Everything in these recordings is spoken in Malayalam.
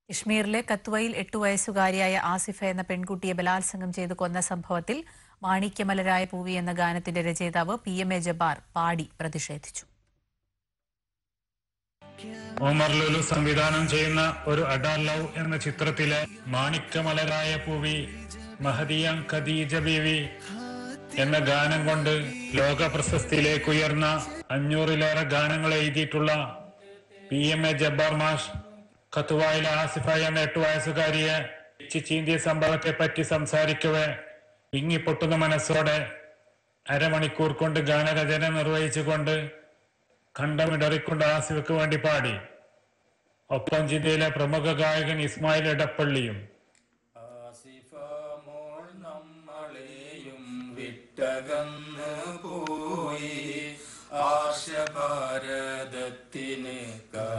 കശ്മീരിലെ കത്വയിൽ എട്ടു വയസ്സുകാരിയായ ആസിഫ എന്ന പെൺകുട്ടിയെ ബലാത്സംഗം ചെയ്ത് കൊന്ന സംഭവത്തിൽ മാണിക്യമലരായ പൂവി എന്ന ഗാനത്തിന്റെ രചയിതാവ് പി എം എ ജബ്ബാർ പാടി പ്രതിഷേധിച്ചു ഒമർ ലുലു സംവിധാനം ചെയ്യുന്ന ഒരു അഡാർ ലവ് എന്ന ചിത്രത്തിലെ മാണിക്യമലരായ പൂവി മഹദിയം ഖദീജ ബീവി എന്ന ഗാനം കൊണ്ട് ലോക പ്രശസ്തിയിലേക്ക് ഉയർന്ന അഞ്ഞൂറിലേറെ ഗാനങ്ങൾ എഴുതിയിട്ടുള്ള പി എം എ ജബ്ബാർ മാഷ് ഖത്തുവായിലെ ആസിഫ എന്ന എട്ടു വയസ്സുകാരിയെ ചീന്തിയ സംഭവത്തെ പറ്റി സംസാരിക്കവേ വിങ്ങിപ്പൊട്ടുന്ന മനസ്സോടെ അരമണിക്കൂർ കൊണ്ട് ഗാനരചന നിർവഹിച്ചുകൊണ്ട് കണ്ടമിടറിക്കൊണ്ട് ആസിഫയ്ക്ക് വേണ്ടി പാടി ഒപ്പം ജില്ലയിലെ പ്രമുഖ ഗായകൻ ഇസ്മായിൽ എടപ്പള്ളിയും ആസിഫ മോൾ നമ്മളെയും വിട്ടകന്ന് പോയി ആശ ഭാരതത്തിന്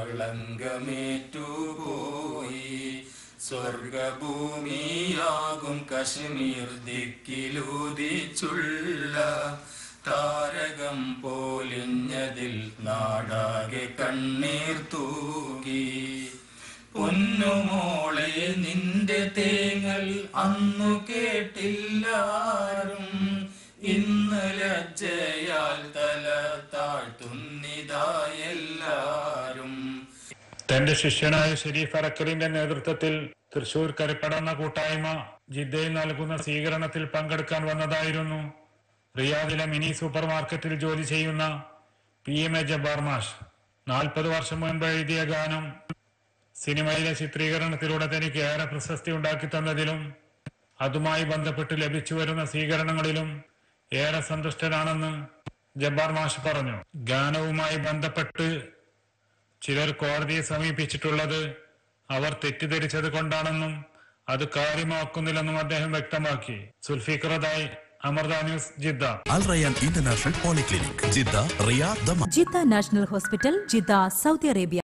കളങ്കമേറ്റുപോയി സ്വർഗഭൂമിയാകും കശ്മീർ ദിക്കിലുദിച്ചുള്ള താരകം പോലിഞ്ഞതിൽ നാടാകെ കണ്ണീർ തൂകി പൊന്നുമോളെ നിന്റെ തേങ്ങൽ അന്നു കേട്ടില്ലാരും ഇന്ന് ലജ്ജയാൽ തല താഴ്ത്തുന്നിതായെല്ലാരും തന്റെ ശിഷ്യനായ ഷെരീഫ് അറക്കലിന്റെ നേതൃത്വത്തിൽ തൃശൂർ കരപ്പടന്ന കൂട്ടായ്മ ജിദ്ദയിൽ നൽകുന്ന സ്വീകരണത്തിൽ പങ്കെടുക്കാൻ വന്നതായിരുന്നു റിയാദിലെ മിനി സൂപ്പർ മാർക്കറ്റിൽ ജോലി ചെയ്യുന്ന പി എം എ ജബ്ബാർ മാഷ് നാൽപ്പത് വർഷം മുൻപ് എഴുതിയ ഗാനം സിനിമയിലെ ചിത്രീകരണത്തിലൂടെ തനിക്ക് ഏറെ പ്രശസ്തി ഉണ്ടാക്കി തന്നതിലും അതുമായി ബന്ധപ്പെട്ട് ലഭിച്ചു വരുന്ന സ്വീകരണങ്ങളിലും ഏറെ സന്തുഷ്ടനാണെന്ന് ജബ്ബാർ മാഷ് പറഞ്ഞു ഗാനവുമായി ബന്ധപ്പെട്ട് ചിലർ കോടതിയെ സമീപിച്ചിട്ടുള്ളത് അവർ തെറ്റിദ്ധരിച്ചത് കൊണ്ടാണെന്നും അത് കാര്യമാക്കുന്നില്ലെന്നും അദ്ദേഹം വ്യക്തമാക്കി സുൽഫിഖറദായി Amrita news Jeddah Al Rayyan International Polyclinic, Jeddah, Riyadh, Dammam. Jeddah national hospital Jeddah Saudi Arabia